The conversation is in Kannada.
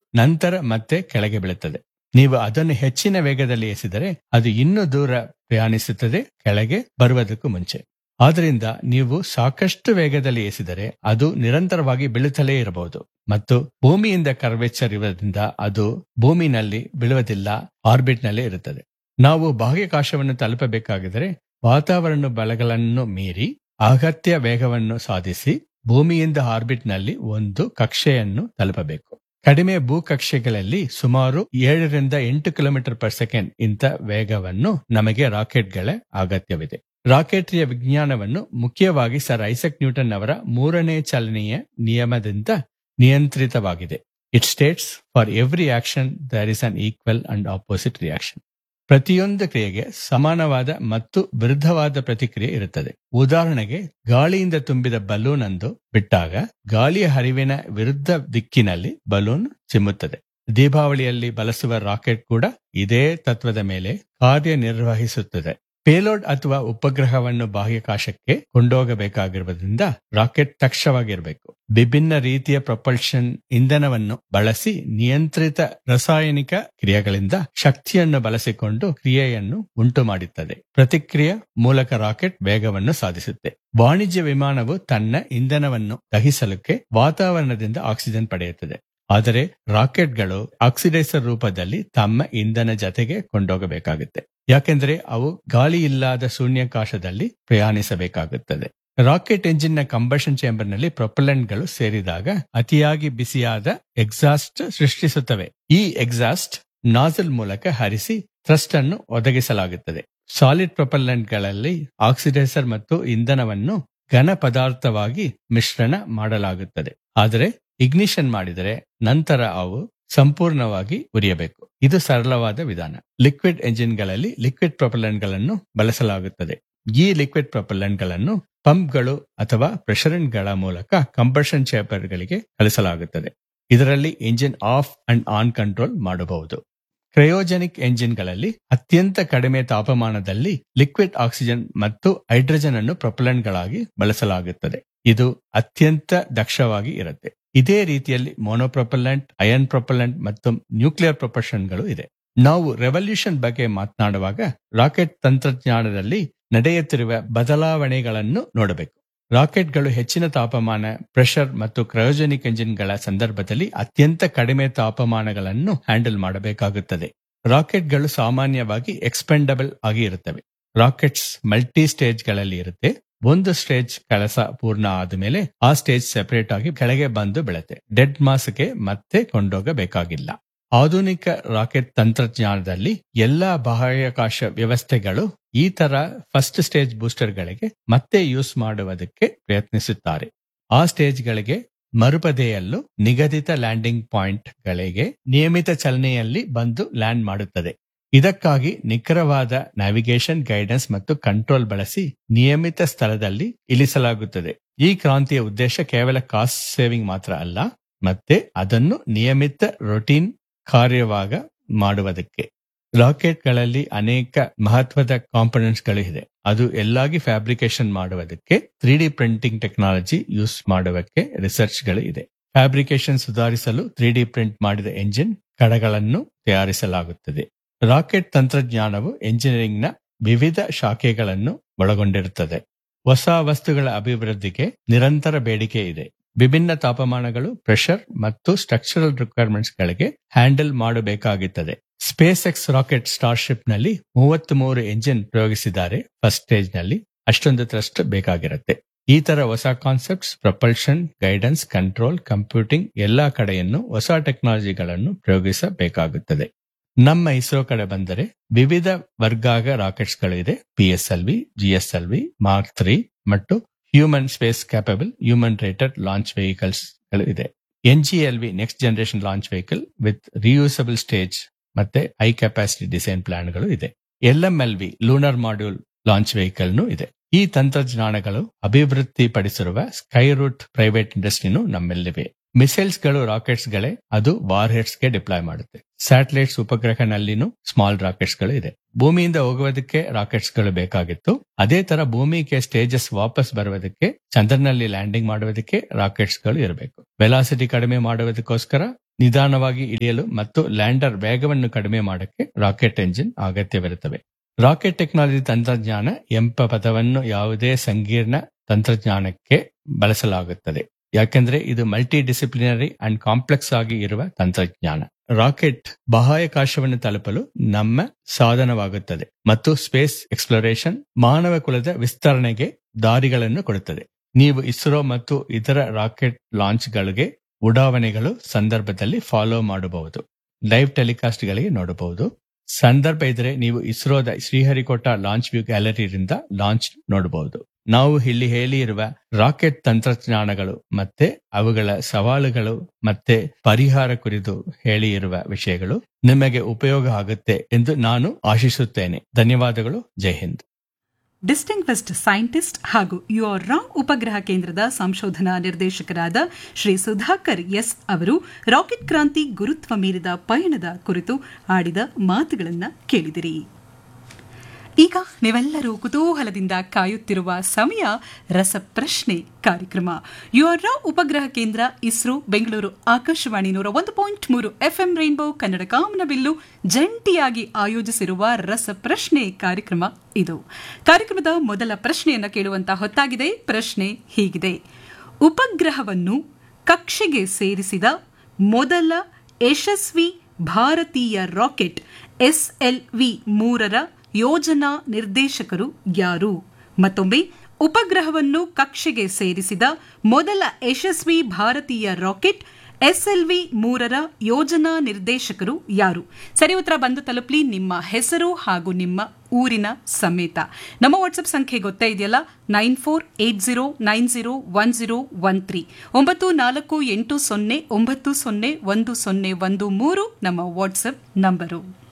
ನಂತರ ಮತ್ತೆ ಕೆಳಗೆ ಬೀಳುತ್ತದೆ ನೀವು ಅದನ್ನು ಹೆಚ್ಚಿನ ವೇಗದಲ್ಲಿ ಎಸೆದರೆ ಅದು ಇನ್ನೂ ದೂರ ಪ್ರಯಾಣಿಸುತ್ತದೆ ಕೆಳಗೆ ಬರುವುದಕ್ಕೂ ಮುಂಚೆ ಆದ್ರಿಂದ ನೀವು ಸಾಕಷ್ಟು ವೇಗದಲ್ಲಿ ಎಸೆದರೆ ಅದು ನಿರಂತರವಾಗಿ ಬೀಳುತ್ತಲೇ ಇರಬಹುದು ಮತ್ತು ಭೂಮಿಯಿಂದ ಕರ್ವೇಚರ್ ಇರುವುದರಿಂದ ಅದು ಭೂಮಿನಲ್ಲಿ ಬೀಳುವುದಿಲ್ಲ ಆರ್ಬಿಟ್ ನಲ್ಲೇ ಇರುತ್ತದೆ ನಾವು ಬಾಹ್ಯಾಕಾಶವನ್ನು ತಲುಪಬೇಕಾಗಿದ್ದರೆ ವಾತಾವರಣ ಬಲಗಳನ್ನು ಮೀರಿ ಅಗತ್ಯ ವೇಗವನ್ನು ಸಾಧಿಸಿ ಭೂಮಿಯಿಂದ ಆರ್ಬಿಟ್ ನಲ್ಲಿ ಒಂದು ಕಕ್ಷೆಯನ್ನು ತಲುಪಬೇಕು ಕಡಿಮೆ ಭೂಕಕ್ಷೆಗಳಲ್ಲಿ ಸುಮಾರು ಏಳರಿಂದ ಎಂಟು ಕಿಲೋಮೀಟರ್ ಪರ್ ಸೆಕೆಂಡ್ ಇಂಥ ವೇಗವನ್ನು ನಮಗೆ ರಾಕೆಟ್ಗಳ ಅಗತ್ಯವಿದೆ ರಾಕೆಟ್ರಿಯ ವಿಜ್ಞಾನವನ್ನು ಮುಖ್ಯವಾಗಿ ಸರ್ ಐಸಕ್ ನ್ಯೂಟನ್ ಅವರ ಮೂರನೇ ಚಲನೆಯ ನಿಯಮದಿಂದ ನಿಯಂತ್ರಿತವಾಗಿದೆ it states for every action there is an equal and opposite reaction ಪ್ರತಿಯೊಂದು ಕ್ರಿಯೆಗೆ ಸಮಾನವಾದ ಮತ್ತು ವಿರುದ್ಧವಾದ ಪ್ರತಿಕ್ರಿಯೆ ಇರುತ್ತದೆ ಉದಾಹರಣೆಗೆ ಗಾಳಿಯಿಂದ ತುಂಬಿದ ಬಲೂನ್ ಅಂದು ಬಿಟ್ಟಾಗ ಗಾಳಿಯ ಹರಿವಿನ ವಿರುದ್ಧ ದಿಕ್ಕಿನಲ್ಲಿ ಬಲೂನ್ ಚಿಮ್ಮುತ್ತದೆ ದೀಪಾವಳಿಯಲ್ಲಿ ಬಳಸುವ ರಾಕೆಟ್ ಕೂಡ ಇದೇ ತತ್ವದ ಮೇಲೆ ಕಾರ್ಯನಿರ್ವಹಿಸುತ್ತದೆ ಪೇಲೋಡ್ ಅಥವಾ ಉಪಗ್ರಹವನ್ನು ಬಾಹ್ಯಾಕಾಶಕ್ಕೆ ಕೊಂಡೋಗಬೇಕಾಗಿರುವುದರಿಂದ ರಾಕೆಟ್ ದಕ್ಷವಾಗಿರಬೇಕು ವಿಭಿನ್ನ ರೀತಿಯ ಪ್ರೊಪಲ್ಷನ್ ಇಂಧನವನ್ನು ಬಳಸಿ ನಿಯಂತ್ರಿತ ರಾಸಾಯನಿಕ ಕ್ರಿಯೆಗಳಿಂದ ಶಕ್ತಿಯನ್ನು ಬಳಸಿಕೊಂಡು ಕ್ರಿಯೆಯನ್ನು ಉಂಟು ಮಾಡುತ್ತದೆ ಪ್ರತಿಕ್ರಿಯೆ ಮೂಲಕ ರಾಕೆಟ್ ವೇಗವನ್ನು ಸಾಧಿಸುತ್ತೆ ವಾಣಿಜ್ಯ ವಿಮಾನವು ತನ್ನ ಇಂಧನವನ್ನು ದಹಿಸಲಿಕ್ಕೆ ವಾತಾವರಣದಿಂದ ಆಕ್ಸಿಜನ್ ಪಡೆಯುತ್ತದೆ ಆದರೆ ರಾಕೆಟ್ಗಳು ಆಕ್ಸಿಡೈಸರ್ ರೂಪದಲ್ಲಿ ತಮ್ಮ ಇಂಧನ ಜತೆಗೆ ಕೊಂಡೋಗಬೇಕಾಗುತ್ತೆ ಯಾಕೆಂದ್ರೆ ಅವು ಗಾಳಿ ಇಲ್ಲದ ಶೂನ್ಯಾಕಾಶದಲ್ಲಿ ಪ್ರಯಾಣಿಸಬೇಕಾಗುತ್ತದೆ ರಾಕೆಟ್ ಎಂಜಿನ್ ನ ಕಂಬಷನ್ ಚೇಂಬರ್ ನಲ್ಲಿ ಪ್ರೊಪಲೆಂಟ್ಗಳು ಸೇರಿದಾಗ ಅತಿಯಾಗಿ ಬಿಸಿಯಾದ ಎಕ್ಸಾಸ್ಟ್ ಸೃಷ್ಟಿಸುತ್ತವೆ ಈ ಎಕ್ಸಾಸ್ಟ್ ನಾಸಲ್ ಮೂಲಕ ಹರಿಸಿ ಥ್ರಸ್ಟ್ ಅನ್ನು ಒದಗಿಸಲಾಗುತ್ತದೆ ಸಾಲಿಡ್ ಪ್ರೊಪಲೆಂಟ್ಗಳಲ್ಲಿ ಆಕ್ಸಿಡೈಸರ್ ಮತ್ತು ಇಂಧನವನ್ನು ಘನ ಪದಾರ್ಥವಾಗಿ ಮಿಶ್ರಣ ಮಾಡಲಾಗುತ್ತದೆ ಆದರೆ ಇಗ್ನಿಷನ್ ಮಾಡಿದರೆ ನಂತರ ಅವು ಸಂಪೂರ್ಣವಾಗಿ ಉರಿಯಬೇಕು ಇದು ಸರಳವಾದ ವಿಧಾನ ಲಿಕ್ವಿಡ್ ಎಂಜಿನ್ಗಳಲ್ಲಿ ಲಿಕ್ವಿಡ್ ಪ್ರೊಪಲೆಂಟ್ಗಳನ್ನು ಬಳಸಲಾಗುತ್ತದೆ ಈ ಲಿಕ್ವಿಡ್ ಪ್ರೊಪಲೆಂಟ್ಗಳನ್ನು ಪಂಪ್ಗಳು ಅಥವಾ ಪ್ರೆಷರೆಂಟ್ಗಳ ಮೂಲಕ ಕಂಬರ್ಷನ್ ಚೇಂಬರ್ಗಳಿಗೆ ಕಳಿಸಲಾಗುತ್ತದೆ ಇದರಲ್ಲಿ engine off and on control ಮಾಡಬಹುದು ಕ್ರಯೋಜೆನಿಕ್ ಎಂಜಿನ್ಗಳಲ್ಲಿ ಅತ್ಯಂತ ಕಡಿಮೆ ತಾಪಮಾನದಲ್ಲಿ ಲಿಕ್ವಿಡ್ ಆಕ್ಸಿಜನ್ ಮತ್ತು ಹೈಡ್ರೋಜನ್ ಅನ್ನು ಪ್ರೊಪಲೆಂಟ್ಗಳಾಗಿ ಬಳಸಲಾಗುತ್ತದೆ ಇದು ಅತ್ಯಂತ ದಕ್ಷವಾಗಿ ಇರುತ್ತೆ ಇದೇ ರೀತಿಯಲ್ಲಿ ಮೊನೋಪ್ರೊಪಲೆಂಟ್ ಅಯನ್ ಪ್ರೊಪಲೆಂಟ್ ಮತ್ತು ನ್ಯೂಕ್ಲಿಯರ್ ಪ್ರೊಪಲ್ಷನ್ಗಳು ಇದೆ ನಾವು ರೆವಲ್ಯೂಷನ್ ಬಗ್ಗೆ ಮಾತನಾಡುವಾಗ ರಾಕೆಟ್ ತಂತ್ರಜ್ಞಾನದಲ್ಲಿ ನಡೆಯುತ್ತಿರುವ ಬದಲಾವಣೆಗಳನ್ನು ನೋಡಬೇಕು ರಾಕೆಟ್ಗಳು ಹೆಚ್ಚಿನ ತಾಪಮಾನ ಪ್ರೆಷರ್ ಮತ್ತು ಕ್ರಯೋಜೆನಿಕ್ ಎಂಜಿನ್ಗಳ ಸಂದರ್ಭದಲ್ಲಿ ಅತ್ಯಂತ ಕಡಿಮೆ ತಾಪಮಾನಗಳನ್ನು ಹ್ಯಾಂಡಲ್ ಮಾಡಬೇಕಾಗುತ್ತದೆ ರಾಕೆಟ್ಗಳು ಸಾಮಾನ್ಯವಾಗಿ ಎಕ್ಸ್ಪೆಂಡಬಲ್ ಆಗಿ ಇರುತ್ತವೆ ರಾಕೆಟ್ಸ್ ಮಲ್ಟಿ ಸ್ಟೇಜ್ಗಳಲ್ಲಿ ಇರುತ್ತೆ ಒಂದು ಸ್ಟೇಜ್ ಕೆಲಸ ಪೂರ್ಣ ಆದಮೇಲೆ ಆ ಸ್ಟೇಜ್ ಸೆಪರೇಟ್ ಆಗಿ ಕೆಳಗೆ ಬಂದು ಬೀಳುತ್ತೆ ಡೆಡ್ ಮಾಸ್ಗೆ ಮತ್ತೆ ಕೊಂಡೋಗಬೇಕಾಗಿಲ್ಲ ಆಧುನಿಕ ರಾಕೆಟ್ ತಂತ್ರಜ್ಞಾನದಲ್ಲಿ ಎಲ್ಲಾ ಬಾಹ್ಯಾಕಾಶ ವ್ಯವಸ್ಥೆಗಳು ಈ ತರ ಫಸ್ಟ್ ಸ್ಟೇಜ್ ಬೂಸ್ಟರ್ಗಳಿಗೆ ಮತ್ತೆ ಯೂಸ್ ಮಾಡುವುದಕ್ಕೆ ಪ್ರಯತ್ನಿಸುತ್ತಾರೆ ಆ ಸ್ಟೇಜ್ಗಳಿಗೆ ಮರುಪದೆಯಲ್ಲೂ ನಿಗದಿತ ಲ್ಯಾಂಡಿಂಗ್ ಪಾಯಿಂಟ್ ಗಳಿಗೆ ನಿಯಮಿತ ಚಲನೆಯಲ್ಲಿ ಬಂದು ಲ್ಯಾಂಡ್ ಮಾಡುತ್ತದೆ ಇದಕ್ಕಾಗಿ ನಿಖರವಾದ ನ್ಯಾವಿಗೇಷನ್ ಗೈಡೆನ್ಸ್ ಮತ್ತು ಕಂಟ್ರೋಲ್ ಬಳಸಿ ನಿಯಮಿತ ಸ್ಥಳದಲ್ಲಿ ಇಳಿಸಲಾಗುತ್ತದೆ ಈ ಕ್ರಾಂತಿಯ ಉದ್ದೇಶ ಕೇವಲ ಕಾಸ್ಟ್ ಸೇವಿಂಗ್ ಮಾತ್ರ ಅಲ್ಲ ಮತ್ತೆ ಅದನ್ನು ನಿಯಮಿತ ರೊಟೀನ್ ಕಾರ್ಯವಾಗ ಮಾಡುವುದಕ್ಕೆ ರಾಕೆಟ್ಗಳಲ್ಲಿ ಅನೇಕ ಮಹತ್ವದ ಕಾಂಪೊನೆಂಟ್ಸ್ ಗಳು ಇದೆ ಅದು ಎಲ್ಲಾಗಿ ಫ್ಯಾಬ್ರಿಕೇಶನ್ ಮಾಡುವುದಕ್ಕೆ three D printing technology use ಮಾಡುವಕ್ಕೆ ರಿಸರ್ಚ್ ಗಳು ಇದೆ ಫ್ಯಾಬ್ರಿಕೇಶನ್ ಸುಧಾರಿಸಲು ತ್ರೀ ಡಿ ಪ್ರಿಂಟ್ ಮಾಡಿದ ಎಂಜಿನ್ ಕಡಗಳನ್ನು ತಯಾರಿಸಲಾಗುತ್ತದೆ ರಾಕೆಟ್ ತಂತ್ರಜ್ಞಾನವು ಎಂಜಿನಿಯರಿಂಗ್ ನ ವಿವಿಧ ಶಾಖೆಗಳನ್ನು ಒಳಗೊಂಡಿರುತ್ತದೆ ಹೊಸ ವಸ್ತುಗಳ ಅಭಿವೃದ್ಧಿಗೆ ನಿರಂತರ ಬೇಡಿಕೆ ಇದೆ ವಿಭಿನ್ನ ತಾಪಮಾನಗಳು ಪ್ರೆಷರ್ ಮತ್ತು ಸ್ಟ್ರಕ್ಚರಲ್ ರಿಕ್ವೈರ್ಮೆಂಟ್ಸ್ ಗಳಿಗೆ ಹ್ಯಾಂಡಲ್ ಮಾಡಬೇಕಾಗುತ್ತದೆ ಸ್ಪೇಸ್ ಎಕ್ಸ್ ರಾಕೆಟ್ ಸ್ಟಾರ್ಶಿಪ್ ನಲ್ಲಿ ಮೂವತ್ತ್ ಮೂರು ಎಂಜಿನ್ ಪ್ರಯೋಗಿಸಿದ್ದಾರೆ ಫಸ್ಟ್ ಸ್ಟೇಜ್ ನಲ್ಲಿ ಅಷ್ಟೊಂದು ಥ್ರಸ್ಟ್ ಬೇಕಾಗಿರುತ್ತೆ ಈ ತರ ಹೊಸ concepts propulsion guidance control computing ಎಲ್ಲಾ ಕಡೆಯನ್ನು ಹೊಸ ಟೆಕ್ನಾಲಜಿಗಳನ್ನು ಪ್ರಯೋಗಿಸಬೇಕಾಗುತ್ತದೆ ನಮ್ಮ ಇಸ್ರೋ ಕಡೆ ಬಂದರೆ ವಿವಿಧ ವರ್ಗಾಗ ರಾಕೆಟ್ಸ್ ಗಳು ಇದೆ P S L V G S L V mark three ಮತ್ತು human space capable human rated launch vehicles ಗಳು ಇದೆ N G L V next generation launch vehicle with reusable stage ಮತ್ತೆ ಹೈ ಕೆಪಾಸಿಟಿ ಡಿಸೈನ್ ಪ್ಲಾನ್ ಗಳು ಇದೆ L M L V lunar module launch vehicle ಇದೆ ಈ ತಂತ್ರಜ್ಞಾನಗಳು ಅಭಿವೃದ್ಧಿ ಪಡಿಸಿರುವ ಸ್ಕೈ ರೂಟ್ ಪ್ರೈವೇಟ್ ಇಂಡಸ್ಟ್ರಿನೂ ನಮ್ಮಲ್ಲಿವೆ ಮಿಸೈಲ್ಸ್ ಗಳು ರಾಕೆಟ್ಸ್ ಗಳೇ ಅದು ವಾರ್ ಹೆಡ್ಸ್ ಗೆ ಡಿಪ್ಲಾಯ್ ಮಾಡುತ್ತೆ ಸ್ಯಾಟಲೈಟ್ಸ್ ಉಪಗ್ರಹನಲ್ಲಿನೂ ಸ್ಮಾಲ್ ರಾಕೆಟ್ಸ್ ಗಳು ಇದೆ ಭೂಮಿಯಿಂದ ಹೋಗುವುದಕ್ಕೆ ರಾಕೆಟ್ಸ್ ಗಳು ಬೇಕಾಗಿತ್ತು ಅದೇ ತರ ಭೂಮಿಗೆ ಸ್ಟೇಜಸ್ ವಾಪಸ್ ಬರುವುದಕ್ಕೆ ಚಂದ್ರನಲ್ಲಿ ಲ್ಯಾಂಡಿಂಗ್ ಮಾಡುವುದಕ್ಕೆ ರಾಕೆಟ್ಸ್ ಗಳು ಇರಬೇಕು ವೆಲಾಸಿಟಿ ಕಡಿಮೆ ಮಾಡುವುದಕ್ಕೋಸ್ಕರ ನಿಧಾನವಾಗಿ ಇಳಿಯಲು ಮತ್ತು ಲ್ಯಾಂಡರ್ ವೇಗವನ್ನು ಕಡಿಮೆ ಮಾಡಕ್ಕೆ ರಾಕೆಟ್ ಎಂಜಿನ್ ಅಗತ್ಯವಿರುತ್ತವೆ ರಾಕೆಟ್ ಟೆಕ್ನಾಲಜಿ ತಂತ್ರಜ್ಞಾನ ಎಂಬ ಪದವನ್ನು ಯಾವುದೇ ಸಂಕೀರ್ಣ ತಂತ್ರಜ್ಞಾನಕ್ಕೆ ಬಳಸಲಾಗುತ್ತದೆ ಯಾಕೆಂದ್ರೆ ಇದು ಮಲ್ಟಿ ಡಿಸಿಪ್ಲಿನರಿ ಅಂಡ್ ಕಾಂಪ್ಲೆಕ್ಸ್ ಆಗಿ ಇರುವ ತಂತ್ರಜ್ಞಾನ ರಾಕೆಟ್ ಬಾಹ್ಯಾಕಾಶವನ್ನು ತಲುಪಲು ನಮ್ಮ ಸಾಧನವಾಗುತ್ತದೆ ಮತ್ತು ಸ್ಪೇಸ್ ಎಕ್ಸ್ಪ್ಲೋರೇಷನ್ ಮಾನವ ಕುಲದ ವಿಸ್ತರಣೆಗೆ ದಾರಿಗಳನ್ನು ಕೊಡುತ್ತದೆ ನೀವು ಇಸ್ರೋ ಮತ್ತು ಇತರ ರಾಕೆಟ್ ಲಾಂಚ್ಗಳಿಗೆ ಉಡಾವಣೆಗಳು ಸಂದರ್ಭದಲ್ಲಿ ಫಾಲೋ ಮಾಡಬಹುದು ಲೈವ್ ಟೆಲಿಕಾಸ್ಟ್ ಗಳಿಗೆ ನೋಡಬಹುದು ಸಂದರ್ಭ ಇದ್ರೆ ನೀವು ಇಸ್ರೋದ ಶ್ರೀಹರಿಕೋಟ ಲಾಂಚ್ ವ್ಯೂ ಗ್ಯಾಲರಿಯಿಂದ ಲಾಂಚ್ ನೋಡಬಹುದು ನಾವು ಇಲ್ಲಿ ಹೇಳಿ ಇರುವ ರಾಕೆಟ್ ತಂತ್ರಜ್ಞಾನಗಳು ಮತ್ತೆ ಅವುಗಳ ಸವಾಲುಗಳು ಮತ್ತೆ ಪರಿಹಾರ ಕುರಿತು ಹೇಳಿ ಇರುವ ವಿಷಯಗಳು ನಿಮಗೆ ಉಪಯೋಗ ಆಗುತ್ತೆ ಎಂದು ನಾನು ಆಶಿಸುತ್ತೇನೆ ಧನ್ಯವಾದಗಳು ಜೈ ಹಿಂದ್ ಡಿಸ್ಟಿಂಗ್ವಿಸ್ಡ್ ಸೈಂಟಿಸ್ಟ್ ಹಾಗೂ ಯುಆರ್ ರಾಂಗ್ ಉಪಗ್ರಹ ಕೇಂದ್ರದ ಸಂಶೋಧನಾ ನಿರ್ದೇಶಕರಾದ ಶ್ರೀ ಸುಧಾಕರ್ ಎಸ್ ಅವರು ರಾಕೆಟ್ ಕ್ರಾಂತಿ ಗುರುತ್ವ ಮೀರಿದ ಪಯಣದ ಕುರಿತು ಆಡಿದ ಮಾತುಗಳನ್ನು ಕೇಳಿದಿರಿ ಈಗ ನೀವೆಲ್ಲರೂ ಕುತೂಹಲದಿಂದ ಕಾಯುತ್ತಿರುವ ಸಮಯ ರಸಪ್ರಶ್ನೆ ಕಾರ್ಯಕ್ರಮ ಯುಆರ್ ರಾವ್ ಉಪಗ್ರಹ ಕೇಂದ್ರ ಇಸ್ರೋ ಬೆಂಗಳೂರು ಆಕಾಶವಾಣಿ ನೂರ ಒಂದು ಪಾಯಿಂಟ್ ಮೂರು ಎಫ್ಎಂ ರೈನ್ಬೋ ಕನ್ನಡ ಕಾಮನಬಿಲ್ಲು ಜಂಟಿಯಾಗಿ ಆಯೋಜಿಸಿರುವ ರಸಪ್ರಶ್ನೆ ಕಾರ್ಯಕ್ರಮ ಇದು ಕಾರ್ಯಕ್ರಮದ ಮೊದಲ ಪ್ರಶ್ನೆಯನ್ನು ಕೇಳುವಂತಹ ಹೊತ್ತಾಗಿದೆ ಪ್ರಶ್ನೆ ಹೀಗಿದೆ ಉಪಗ್ರಹವನ್ನು ಕಕ್ಷೆಗೆ ಸೇರಿಸಿದ ಮೊದಲ ಯಶಸ್ವಿ ಭಾರತೀಯ ರಾಕೆಟ್ ಎಸ್ಎಲ್ವಿ ಮೂರರ ಯೋಜನಾ ನಿರ್ದೇಶಕರು ಯಾರು ಮತ್ತೊಮ್ಮೆ ಉಪಗ್ರಹವನ್ನು ಕಕ್ಷೆಗೆ ಸೇರಿಸಿದ ಮೊದಲ ಯಶಸ್ವಿ ಭಾರತೀಯ ರಾಕೆಟ್ ಎಸ್ಎಲ್ವಿ ಮೂರರ ಯೋಜನಾ ನಿರ್ದೇಶಕರು ಯಾರು ಸರಿ ಉತ್ತರ ಬಂದು ತಲುಪಲಿ ನಿಮ್ಮ ಹೆಸರು ಹಾಗೂ ನಿಮ್ಮ ಊರಿನ ಸಮೇತ ನಮ್ಮ ವಾಟ್ಸ್ಆಪ್ ಸಂಖ್ಯೆ ಗೊತ್ತೇ ಇದೆಯಲ್ಲ nine four eight zero nine zero one zero one three ಒಂಬತ್ತು ನಾಲ್ಕು ಎಂಟು ಸೊನ್ನೆ ಒಂಬತ್ತು ಸೊನ್ನೆ ಒಂದು ಸೊನ್ನೆ ಒಂದು ಮೂರು ನಮ್ಮ ವಾಟ್ಸ್ಆಪ್ ನಂಬರು